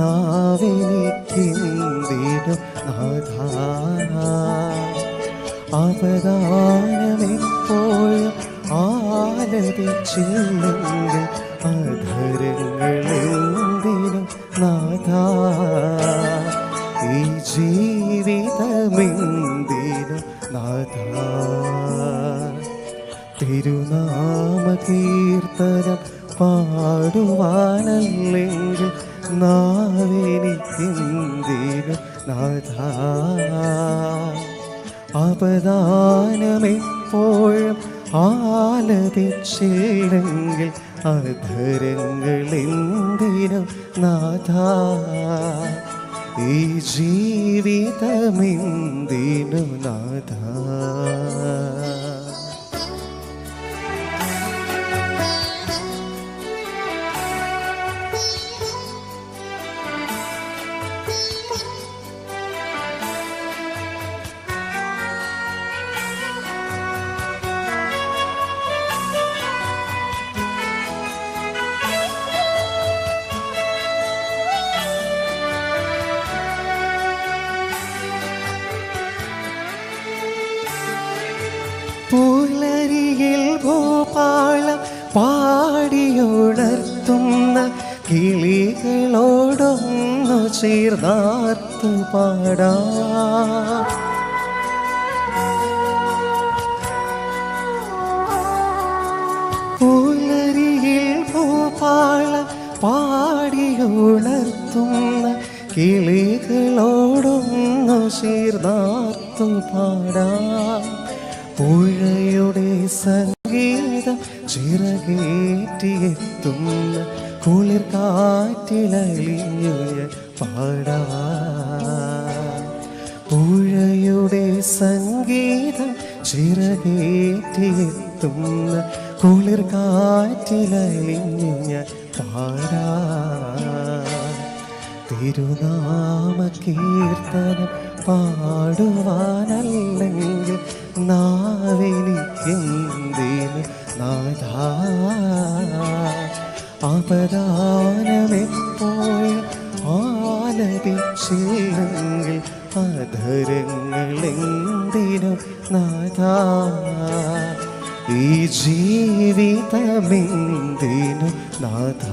നാവിനിക്കെന്തിനും നാഥ അവദാനമെപ്പോഴും ആലപിച്ചില്ലെങ്കിൽ അധരങ്ങളെന്തിനും നാഥ ഈ ജീവിതമെന്തിനും നാഥ തിരുനാമ കീർത്തനം പാടുവാനല്ലെങ്കിൽ നാവെനിക്കെന്തിനും നാഥ അപദാനമെപ്പോഴും ആലപിച്ചില്ലെങ്കിൽ അധരങ്ങളെന്തിനും നാഥ ഈ ജീവിതമെന്തിനു നാഥ പുലരിയിൽ ഭൂപാളം പാടിയുണർത്തുന്ന കിളികളോടൊന്നു ചേർന്നാർത്തു പാടാം പുലരിയിൽ ഭൂപാളം പാടിയുണർത്തുന്ന കിളികളോടൊന്നു ചേർന്നാർത്തു പാടാം പുഴയുടെ സംഗീതം ചിറകേറ്റിയെത്തുന്ന കുളിർ കാറ്റിലലിഞ്ഞു ഞാൻ പാടാം പുഴയുടെ സംഗീതം ചിറകേറ്റിയെത്തുന്ന കുളിർ കാറ്റിലലിഞ്ഞു ഞാൻ പാടാം തിരുനാമ കീർത്തനം പാടുവാനല്ലെങ്കിൽ നാവെനിക്കെന്തിന് നാഥ അപദാനമെപ്പോഴും ആലപിച്ചില്ലെങ്കിൽ അധരങ്ങളെന്തിനും നാഥ ഈ ജീവിതമെന്തിനു നാഥ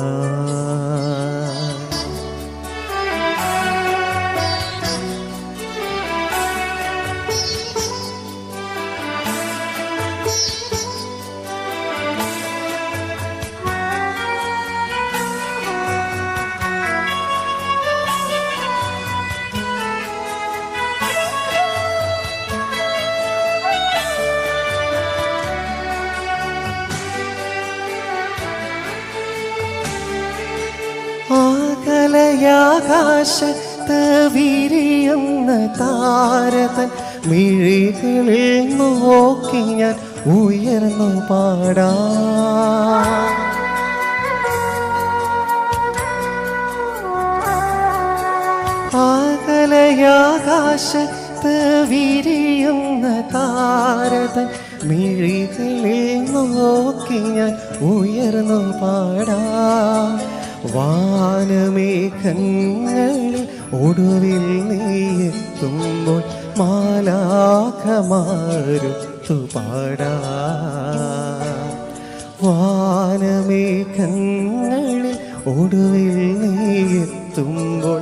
ആകലയാകാശത്ത് വിരിയുന്ന താരതൻ മിഴികളിൽ നോക്കി ഞാൻ ഉയർന്നു പാടാ ആകലയാകാശത്ത് വിരിയുന്ന താരതൻ മിഴികളിൽ നോക്കി ഞാൻ ഉയർന്നു പാടാ വാനമേഘങ്ങളിൽ ഒടുവിൽ നീയെത്തുമ്പോൾ മാലാഖമാരുത്തു പാടാ വാനമേഘങ്ങളിൽ ഒടുവിൽ നീയെത്തുമ്പോൾ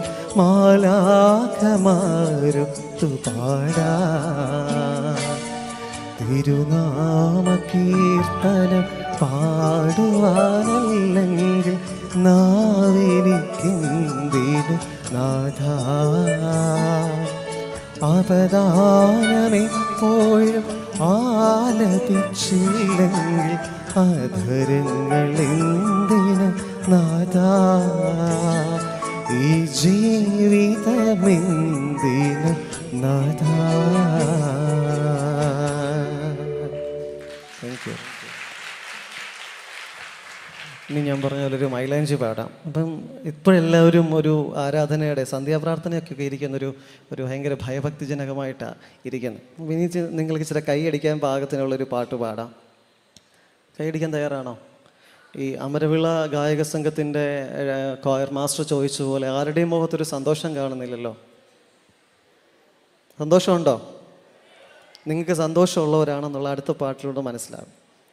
മാലാഖമാരുത്തു പാടാ തിരുനാമ കീർത്തനം പാടുവാനല്ലെങ്കിൽ നാവിനിക്കെന്തിനു നാഥ അപദാനമെപ്പോഴും ആലപിച്ചില്ലെങ്കിൽ അധരങ്ങളെന്തിനു നാഥ ഈ ജീവിതമെന്തിനു നാഥ താങ്ക് യു ഇനി ഞാൻ പറഞ്ഞ പോലെ ഒരു മൈലാഞ്ചി പാടാം അപ്പം ഇപ്പോഴെല്ലാവരും ഒരു ആരാധനയുടെ സന്ധ്യാപ്രാർത്ഥനയൊക്കെ ഇരിക്കുന്ന ഒരു ഒരു ഭയങ്കര ഭയഭക്തിജനകമായിട്ടാണ് ഇരിക്കുന്നത് അപ്പം ഇനി ചെ- നിങ്ങൾക്ക് ഇച്ചിരി കൈയടിക്കാൻ പാകത്തിനുള്ളൊരു പാട്ട് പാടാം കൈയടിക്കാൻ തയ്യാറാണോ ഈ അമരവിള ഗായക സംഘത്തിൻ്റെ കോയർ മാസ്റ്റർ ചോദിച്ച പോലെ ആരുടെയും മുഖത്തൊരു സന്തോഷം കാണുന്നില്ലല്ലോ സന്തോഷമുണ്ടോ നിങ്ങൾക്ക് സന്തോഷമുള്ളവരാണെന്നുള്ള അടുത്ത പാട്ടിലൂടെ മനസ്സിലാകും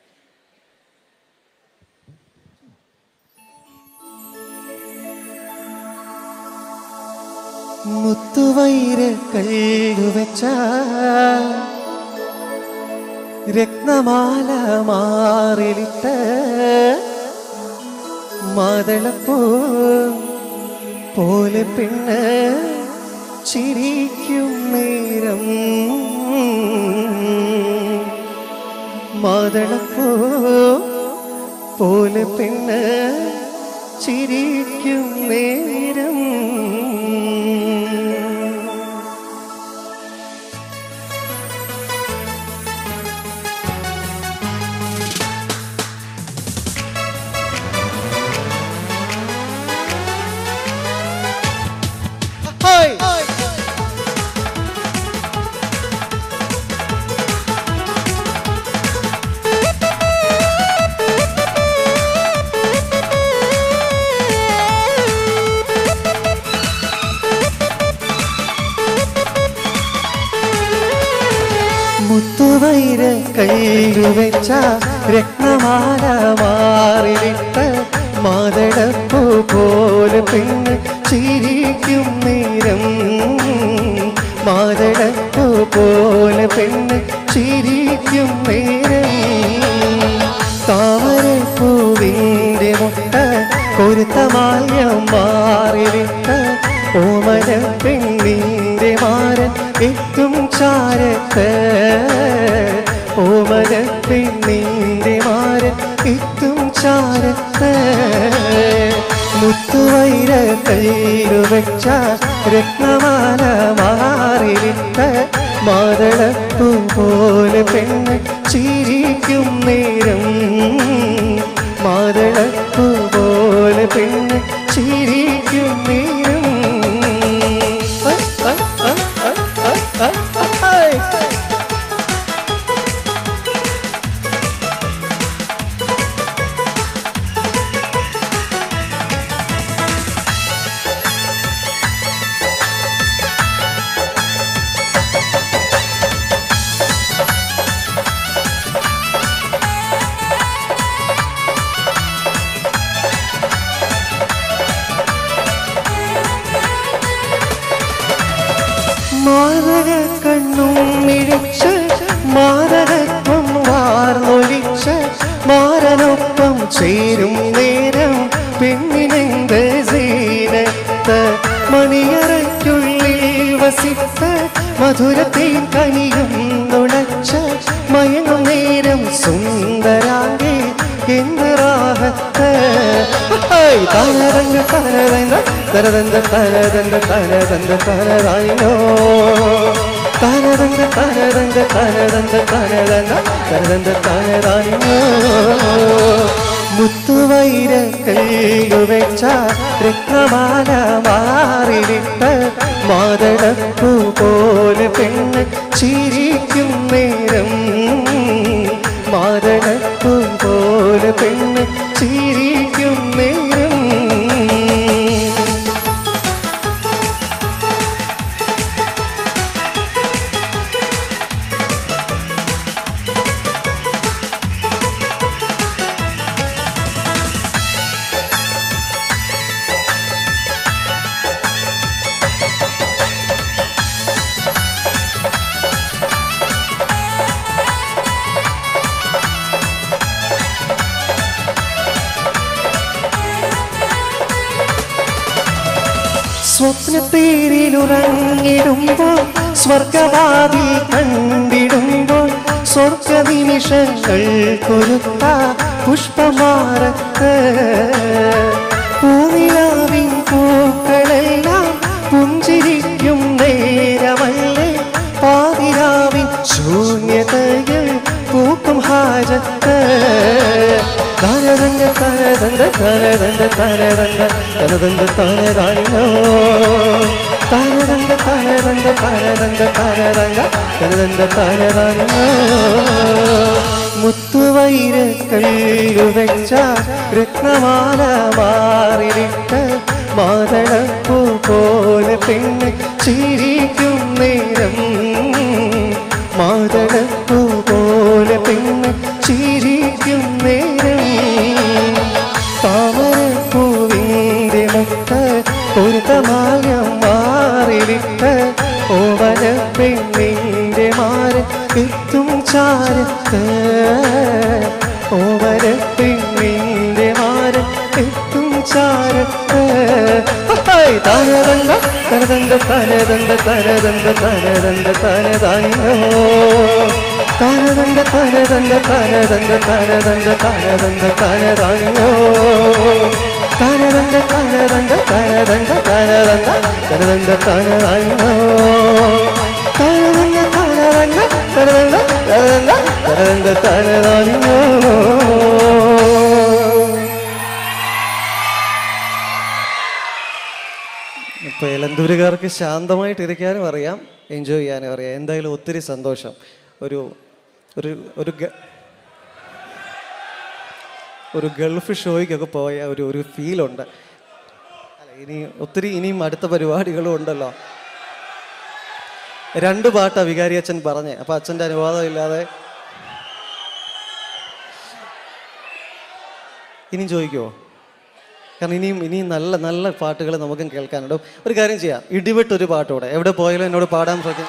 മുത്തുവൈര കല്ലുവെച്ച രത്നമാല മാറിലിട്ട് മാതളപ്പൂ പോലെ പെണ്ണ് ചിരിക്കും നേരം മാതളപ്പൂ പോലെ പെണ്ണ് ചിരിക്കും നേരം മുത്തുവൈര കയ്യിലുവെച്ച രത്നമാല മാറിവിട്ട് മാതളപ്പൂ പോലെ പെണ്ണ് ചിരിക്കും നേരം മാതളപ്പൂ പോലെ പെണ്ണ് ചിരിക്കും നേരം താമരപ്പൂവിൻ്റെ മുട്ട കൊരുത്ത മാല്യം മാറിവിട്ട് ഓമന പെണ്ണിൻ്റെ മാരൻ എത്തും ചാരത്ത് ഓമന പെണ്ണിൻ്റെ മാരൻ എത്തും ചാരത്ത് മുത്തുവൈര കയ്യിലു വെച്ച രത്നമാല മാറിവിട്ട് മാതളപ്പൂ പോലെ പെണ്ണ് ചിരിക്കും നേരം മാതളപ്പൂ പോലെ പെണ്ണ് ചിരിക്കും നേരം ആ, ആ, ആ, ആ, ആ, ആ, ആ, ആ. മാരക കണ്ണും മിഴിച്ച് മാരകത്വം വാർന്നൊഴിച്ച് മാരനൊപ്പം ചേരും നേരം പെണ്ണിനെന്ത് സീനത്ത് മണിയറയ്ക്കുള്ളിൽ വസിത്ത മധുരത്തെ കനിയും നുണച്ച് മയങ്ങും നേരം സുന്ദരാകെ എന്ത് റാഹത്ത് ഹൈ, തനതങ്ക തനതങ്ക തനതങ്ക തനതങ്ക തനതങ്ക തനതായിനോ തനതങ്ക തനതങ്ക തനതങ്ക തനതങ്ക തനതങ്ക തനതായിനോ മുത്തുവൈര കയ്യുവെച്ച രത്നമാല മാറിവിട്ട് മാതളപ്പൂ പോലെ പെണ്ണ് ചിരിക്കും നേരം മാതളപ്പൂ പോലെ പെണ്ണ് ചിരിക്കും നേരം സ്വപ്നത്തേരിലുറങ്ങിടുമ്പോൾ സ്വർഗവാതിൽ കണ്ടിടുമ്പോൾ സ്വർഗ നിമിഷങ്ങൾ കൊരുത്ത പുഷ്പമാറത്ത് പൂനിലാവിൻ പൂക്കളെല്ലാം പുഞ്ചിരിക്കും നേരമല്ലേ പാതിരാവിൻ ശൂന്യതയിൽ പൂക്കും ഹാജത്ത് തനതങ്ക തനതങ്ക തനതങ്ക തനതങ്ക തനതങ്ക തനതാണിനോ തനതങ്ക തനതങ്ക തനതങ്ക തനതങ്ക തനതങ്ക തനതാണിനോ മുത്തുവൈരക്കല്ലു വെച്ച രത്നമാല മാറിലിട്ട് മാതളപ്പൂ പോലെ പെണ്ണ് ചിരിക്കും നേരം മാതളപ്പൂ പോലെ പെണ്ണ് ചിരിക്കും നേരം താമരപ്പൂവിൻ്റെ മുക്ക ഒരു തമായം മാറിലിട്ട് ഓവന പെണ്ണിൻ്റെ മാര എത്തും ചാരത്ത് ഓവന പെണ്ണിൻ്റെ മാര എത്തും ചാരത്ത് തനതന്ത തനതന്ത തനതന്ത തനതന്ത തനതന്ത തനതാനോ തനതന്ത തനതന്ത തനതന്ത തനതന്ത തനതന്ത തനതാനോ തനതന്ത തനതന്ത തനതന്ത തനതന്ത തനതന്ത തനതാനോ തനതന്ത തനതന്ത തനതന്ത തനതന്ത തനതന്ത തനതാനോ ഇപ്പോൾ എലന്തൂരുകാർക്ക് ശാന്തമായിട്ട് ഇരിക്കാനും അറിയാം എൻജോയ് ചെയ്യാനും അറിയാം എന്തായാലും ഒത്തിരി സന്തോഷം ഒരു ഒരു ഒരു ഗ- ഒരു ഗൾഫ് ഷോയ്ക്കൊക്കെ പോയ ഒരു ഒരു ഫീലുണ്ട് അല്ല ഇനി ഒത്തിരി ഇനിയും അടുത്ത പരിപാടികളും ഉണ്ടല്ലോ രണ്ട് പാട്ടാ വികാരി അച്ഛൻ പറഞ്ഞേ അപ്പം അച്ഛൻ്റെ അനുവാദം ഇല്ലാതെ ഇനിയും ചോദിക്കുമോ കാരണം ഇനിയും ഇനിയും നല്ല നല്ല പാട്ടുകൾ നമുക്കും കേൾക്കാനുണ്ട് ഒരു കാര്യം ചെയ്യാം ഇടിവിട്ട് ഒരു പാട്ടൂടെ എവിടെ പോയാലും എന്നോട് പാടാൻ ശ്രമിക്കും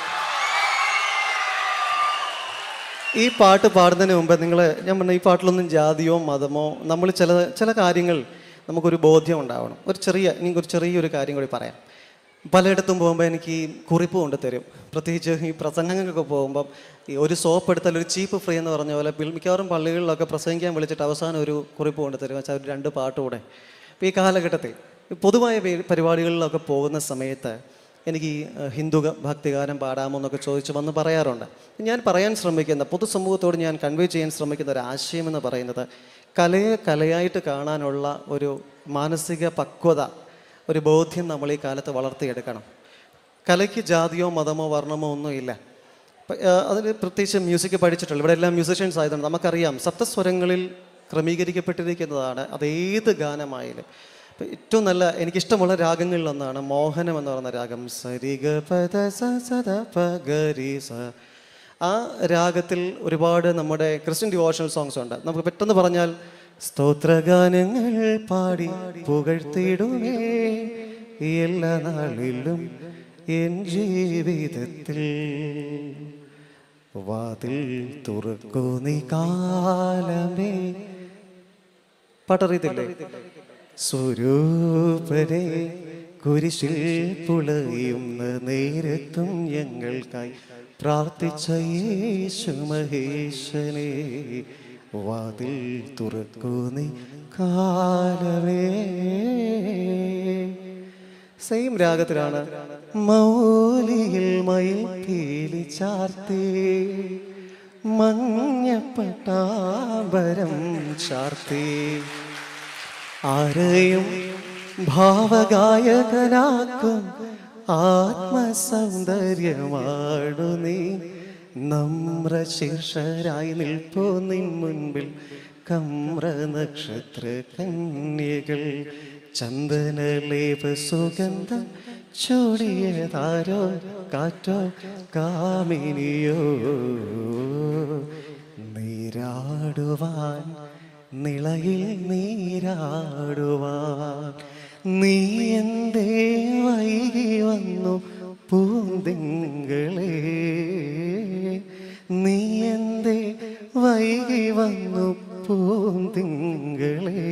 ഈ പാട്ട് പാടുന്നതിന് മുമ്പ് നിങ്ങൾ ഞാൻ പറഞ്ഞ ഈ പാട്ടിലൊന്നും ജാതിയോ മതമോ നമ്മൾ ചില ചില കാര്യങ്ങൾ നമുക്കൊരു ബോധ്യം ഉണ്ടാവണം ഒരു ചെറിയ ഇനി ഒരു ചെറിയൊരു കാര്യം കൂടി പറയാം പലയിടത്തും പോകുമ്പോൾ എനിക്ക് ഈ കുറിപ്പ് കൊണ്ട് തരും പ്രത്യേകിച്ച് ഈ പ്രസംഗങ്ങൾക്കൊക്കെ പോകുമ്പം ഈ ഒരു സോപ്പ് എടുത്താൽ ഒരു ചീപ്പ് ഫ്രീ എന്ന് പറഞ്ഞ പോലെ പിൽ- മിക്കവാറും പള്ളികളിലൊക്കെ പ്രസംഗിക്കാൻ വിളിച്ചിട്ട് അവസാനം ഒരു കുറിപ്പ് കൊണ്ട് തരും വെച്ചാൽ ഒരു രണ്ട് പാട്ട് കൂടെ അപ്പോൾ ഈ കാലഘട്ടത്തിൽ ഈ പൊതുവായ പേ- പരിപാടികളിലൊക്കെ പോകുന്ന സമയത്ത് എനിക്ക് ഈ ഏഹ്, ഹിന്ദു ഗ- ഭക്തിഗാനം പാടാമോ എന്നൊക്കെ ചോദിച്ച് വന്ന് പറയാറുണ്ട് ഞാൻ പറയാൻ ശ്രമിക്കുന്ന പൊതുസമൂഹത്തോട് ഞാൻ കൺവേ ചെയ്യാൻ ശ്രമിക്കുന്ന ഒരു ആശയം എന്ന് പറയുന്നത് കലയെ കലയായിട്ട് കാണാനുള്ള ഒരു മാനസിക പക്വത ഒരു ബോധ്യം നമ്മൾ ഈ കാലത്ത് വളർത്തിയെടുക്കണം കലയ്ക്ക് ജാതിയോ മതമോ വർണ്ണമോ ഒന്നുമില്ല പ- ആ, അതിൽ പ്രത്യേകിച്ച് മ്യൂസിക് പഠിച്ചിട്ടുള്ളൂ ഇവിടെ എല്ലാം മ്യൂസിഷ്യൻസ് ആയതുകൊണ്ട് നമുക്കറിയാം സപ്തസ്വരങ്ങളിൽ ക്രമീകരിക്കപ്പെട്ടിരിക്കുന്നതാണ് അത് ഏത് ഗാനമായാലും ഇപ്പം ഏറ്റവും നല്ല എനിക്കിഷ്ടമുള്ള രാഗങ്ങളിലൊന്നാണ് മോഹനം എന്ന് പറയുന്ന രാഗം സരിഗ പദ സ സദ പ ഗരി സ ആ രാഗത്തിൽ ഒരുപാട് നമ്മുടെ ക്രിസ്ത്യൻ ഡിവോഷണൽ സോങ്സ് ഉണ്ട് നമുക്ക് പെട്ടെന്ന് പറഞ്ഞാൽ സ്തോത്രഗാനങ്ങൾ പാടി പുകഴ്ത്തിടുമേ എല്ലാ നാളിലും എൻ ജീവിതത്തിൽ വാതിൽ തുറക്കൂ നീ കാലമേ പാട്ടറിയത്തില്ലേ സ്വരൂപരെ കുരിശിൽ പുളയുന്ന നേരത്തും ഞങ്ങൾക്കായി പ്രാർത്ഥിച്ച യേശു മഹേശനെ വാതിൽ തുറക്കൂ നീ കാലമേ സെയിം രാഗത്തിലാണ് മൗലിയിൽ മയിൽ പീലി ചാർത്തി മഞ്ഞപ്പട്ടാമ്പരം ചാർത്തി ആരെയും ഭാവഗായകനാക്കും ആത്മസൗന്ദര്യമാണു നീ നമ്ര ശീർഷരായി നിൽപ്പോ നിൻ മുൻപിൽ കമ്ര നക്ഷത്ര കന്യകൾ ചന്ദനലേപ സുഗന്ധം ചൂടിയതാരോ കാറ്റോ കാമിനിയോ നീരാടുവാൻ നിളയിൽ നീരാടുവാൻ നീ എന്തേ വൈകി വന്നു പൂന്തിങ്കളേ നീ എന്തേ വൈകി വന്നു പൂന്തിങ്കളേ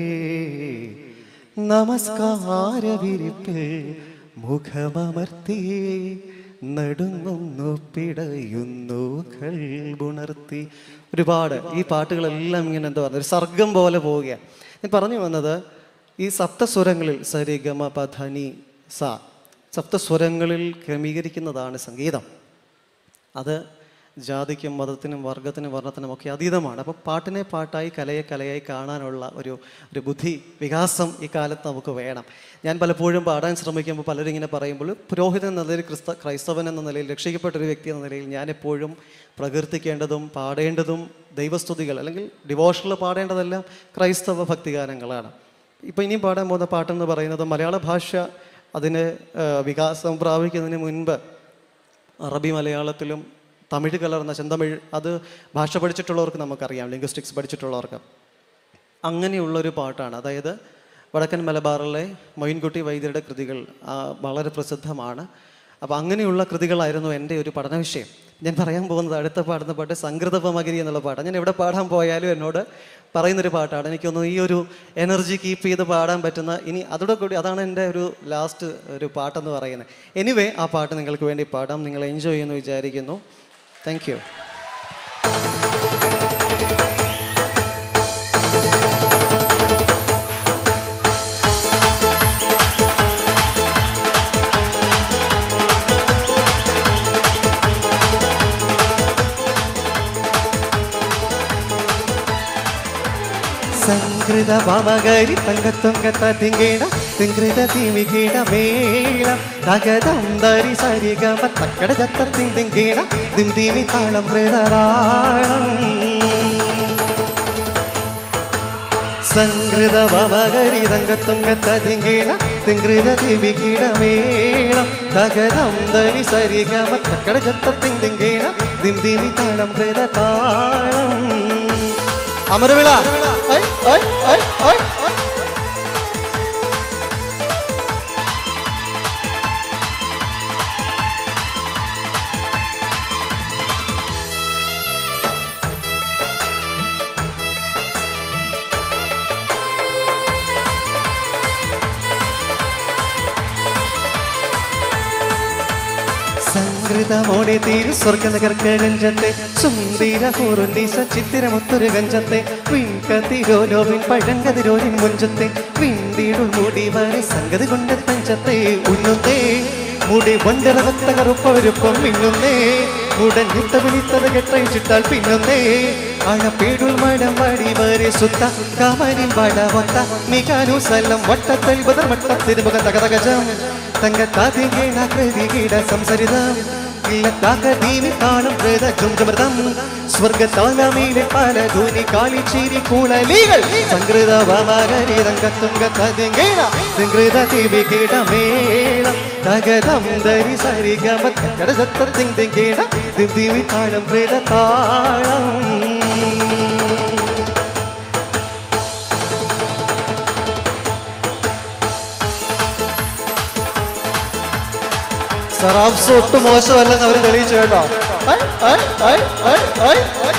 നമസ്കാര വിരിപ്പിൽ മുഖമമർത്തി നടുങ്ങുന്നു പിടയുന്നു കൽബുണർത്തി ഒരുപാട് ഈ പാട്ടുകളെല്ലാം ഇങ്ങനെ എന്താ പറയുക ഒരു സർഗം പോലെ പോവുകയാണ് ഞാൻ പറഞ്ഞു വന്നത് ഈ സപ്തസ്വരങ്ങളിൽ സരിഗമ പധനി സ സപ്തസ്വരങ്ങളിൽ ക്രമീകരിക്കുന്നതാണ് സംഗീതം അത് ജാതിക്കും മതത്തിനും വർഗത്തിനും വർണ്ണത്തിനും ഒക്കെ അതീതമാണ് അപ്പോൾ പാട്ടിനെ പാട്ടായി കലയെ കലയായി കാണാനുള്ള ഒരു ഒരു ബുദ്ധി വികാസം ഈ കാലത്ത് നമുക്ക് വേണം ഞാൻ പലപ്പോഴും പാടാൻ ശ്രമിക്കുമ്പോൾ പലരും ഇങ്ങനെ പറയുമ്പോൾ പുരോഹിതൻ എന്ന നിലയിൽ ക്രിസ്ത ക്രൈസ്തവൻ എന്ന നിലയിൽ രക്ഷിക്കപ്പെട്ട ഒരു വ്യക്തി എന്ന നിലയിൽ ഞാൻ എപ്പോഴും പ്രകീർത്തിക്കേണ്ടതും പാടേണ്ടതും ദൈവസ്തുതികൾ അല്ലെങ്കിൽ ഡിവോഷണൽ പാടേണ്ടതെല്ലാം ക്രൈസ്തവ ഭക്തിഗാനങ്ങളാണ് ഇപ്പോൾ ഇനിയും പാടാൻ പോകുന്ന പാട്ടെന്ന് പറയുന്നത് മലയാള ഭാഷ അതിന് ആ, വികാസം പ്രാപിക്കുന്നതിന് മുൻപ് അറബി മലയാളത്തിലും തമിഴ് കലർന്ന ചെന്തമിഴ് അത് ഭാഷ പഠിച്ചിട്ടുള്ളവർക്ക് നമുക്കറിയാം ലിംഗ്വിസ്റ്റിക്സ് പഠിച്ചിട്ടുള്ളവർക്ക് അങ്ങനെയുള്ളൊരു പാട്ടാണ് അതായത് വടക്കൻ മലബാറിലെ മൊയിൻകുട്ടി വൈദ്യരുടെ കൃതികൾ ആ, വളരെ പ്രസിദ്ധമാണ് അപ്പോൾ അങ്ങനെയുള്ള കൃതികളായിരുന്നു എൻ്റെ ഒരു പഠന വിഷയം ഞാൻ പറയാൻ പോകുന്നത് അടുത്ത പാടുന്ന പാട്ട് സംഗൃതപമഗിരി എന്നുള്ള പാട്ടാണ് ഞാൻ എവിടെ പാടാൻ പോയാലും എന്നോട് പറയുന്നൊരു പാട്ടാണ് എനിക്കൊന്ന് ഈ ഒരു എനർജി കീപ്പ് ചെയ്ത് പാടാൻ പറ്റുന്ന ഇനി അതോടെ കൂടി അതാണ് എൻ്റെ ഒരു ലാസ്റ്റ് ഒരു പാട്ടെന്ന് പറയുന്നത് എനിവേ ആ പാട്ട് നിങ്ങൾക്ക് വേണ്ടി പാടാം നിങ്ങൾ എൻജോയ് ചെയ്യുമെന്ന് വിചാരിക്കുന്നു താങ്ക് യു സംകൃത ഭവകരി തങ്കത്തൊങ്കത്ത തിങ്കേട തിങ്കൃത തിമികീട മേളം തകതം ധരി സരിഗമ തക്കട ചത്ത തിങ്കിട ദിം തിമി താളം ഹൃദരാളം സംകൃത ഭവകരി തങ്കത്തൊങ്കത്ത തിങ്കേട തിങ്കൃത തിമികീട മേളം തകതം ധരി സരിഗമ തക്കട ചത്ത തിങ്കിട ദിം തിമി താളം ഹൃദതാളം അമരവിള ഐ, ഐ, ഐ, ഐ, ഐ. സംഗൃതമോടെ തീരു സ്വർഗനഗർക്ക് ഗഞ്ചത്തെ സുന്ദര ഹൂറുന്നീസ ചിത്തിരമൊത്തൊരു ഗഞ്ചത്തെ വിൺകതിരോലോവിൻ പഴങ്കതിരോലിൻ മുഞ്ചത്തെ വിണ്ടീടുൾ മൂടി വരെ സംഗതി കൊണ്ട് തഞ്ചത്തെ ഉണ്ണുന്നേ മുടി വണ്ടിറകത്ത കറുപ്പവരുപ്പം മിന്നുന്നേ ഉടഞ്ഞിത്ത വിളിത്തത് കെട്ടഴിച്ചിട്ടാൽ പിന്നുന്നേ അഴപ്പേടുൾ മടം വടി വരെ സുത്ത കമരിൽ വട വത്ത മികാനു സലം വട്ടത്തൽ ബദർ മട്ടത്തിരുമുഖ തകതകജം തങ്കത്താതികേണ കൃതികീട സംസരിതം ഇല്ലത്താകതീനി താളം പ്രേത ചുംചമൃതം സ്വർഗത്താലമീലെ പല ധൂനി കാളിച്ചീരി കൂളലികൾ സംകൃത വമകരി രംഗത്തുങ്ക തതിങ്കേണ സംകൃത തിവി കീട മേളം തകതം ധരി സരിഗമ കടസത്തർ തിങ് തിങ്കേണ ദിവി താളം പ്രേത താളം സറാബ്സ് ഒട്ടും മോശമല്ലെന്ന് അവർ തെളിയിച്ചു കേട്ടോ ഐ, ഐ, ഐ, ഐ, ഐ, ഐ.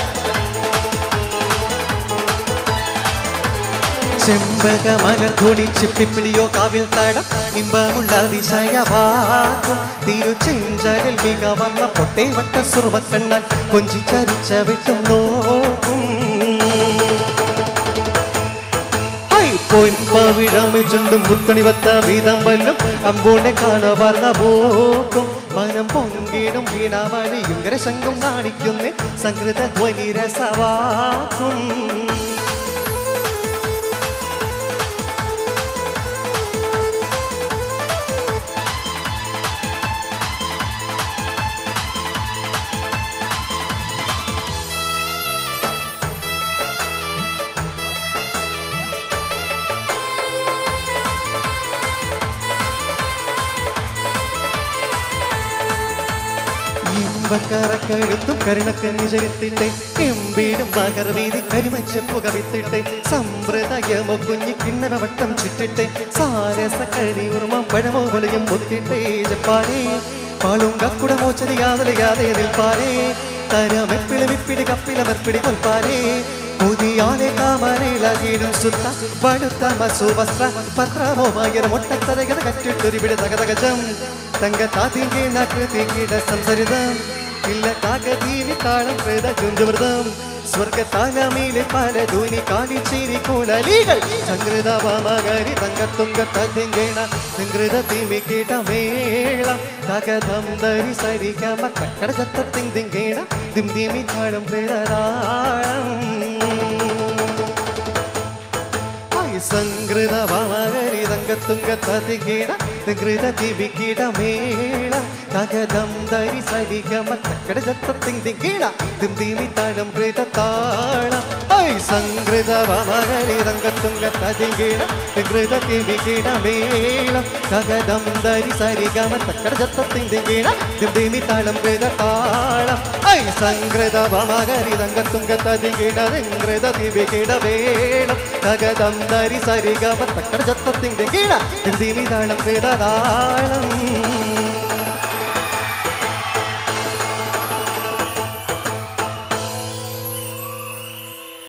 ചെമ്പക മലർധൂണി ചിപ്പിപ്പിളിയോ കാവിൽ തടം ഇമ്പമുള്ള അതിശയവാക്കും തിരുച്ചെഞ്ചലിൽ മികവന്ന പൊട്ടേ വട്ട സുറുമക്കണ്ണൻ കൊഞ്ചിച്ചരിച്ച വിട്ടും നോക്കും പൊൻപവിഴമിച്ചുണ്ടും മുത്തണി വത്ത വീതം വല്ലും അമ്പൂടെ കാണവർന്ന പോക്കും മനം പൊങ്കിടും വീണാമണിയും രസംഗം കാണിക്കുന്നേ സംകൃത ധ്വനി രസവാക്കും ഇമ്പക്കറക്കെടുത്തും കരുണക്കഞ്ഞി ചെലുത്തിട്ട് എമ്പീടും പകർവീതി കരിമച്ച പുകവിത്തിട്ട് സമ്പ്രദായമോ കുഞ്ഞി കിണ്ണറ വട്ടം ചുറ്റിട്ട് സാരസ കരിയുർമ്മം പഴമോ പൊളിയും പൊത്തിട്ടേ ജപ്പാനേ പാളും കക്കുടമോ ചതിയാതലയാതെ നിൽപ്പാനേ തരമെപ്പിളി വിപ്പിടി കപ്പിലമർപ്പിടി കൊൽപ്പാനേ പുതിയാലെ കാമനയിലകീടും സുത്ത പടുത്ത മസുവസ്ത്ര പത്രമോ ഭയങ്കര മുട്ടത്തരകത കറ്റിട്ടൊരു വിട തകതകജം തങ്ക താതിങ്കി നകൃതി കീട സംസരിതം ഇല്ല കാകതീനി താളം പ്രേത ചുഞ്ചുമൃതം സ്വർഗത്താലമീലെ പല ധൂനി കാലിച്ചേരി കോലലികൾ സംഗൃത വാമകരി തങ്കത്തുങ്ക തതിങ്കേണ സംഗൃത തിമി കേട്ട മേളം തകതം ധരി സരിഗമ കക്കട ചത്ത തിങ്കിങ്കേണ ദിം ദിമി താളം പ്രേതരാളം സംഗൃത വാമകരി തങ്കത്തുങ്ക തതിങ്കേണ സംഗൃത തിമി കേട്ട മേളം തകതം ധരി സരിഗമ കക്കട ചത്ത തിങ്കിങ്കേണ ദിം ദിമി താളം പ്രേതത്താളം ഐ സംഗൃത വാമകരി തങ്കത്തുങ്ക തതിങ്കേണ സംഗൃത തിമി കേട്ട മേളം തകതം ധരി സരിഗമ കക്കട ചത്ത തിങ്കിങ്കേണ ദിം ദിമി താളം പ്രേതത്താളം ഐ സംഗൃത വാമകരി തങ്കത്തുങ്ക തതിങ്കേണ സംഗൃത തിമി കേട്ട മേളം തകതം ധരി സരിഗമ കക്കട ചത്ത തിങ്കിങ്കേണ ദിം ദിമി താളം പ്രേതത്താളം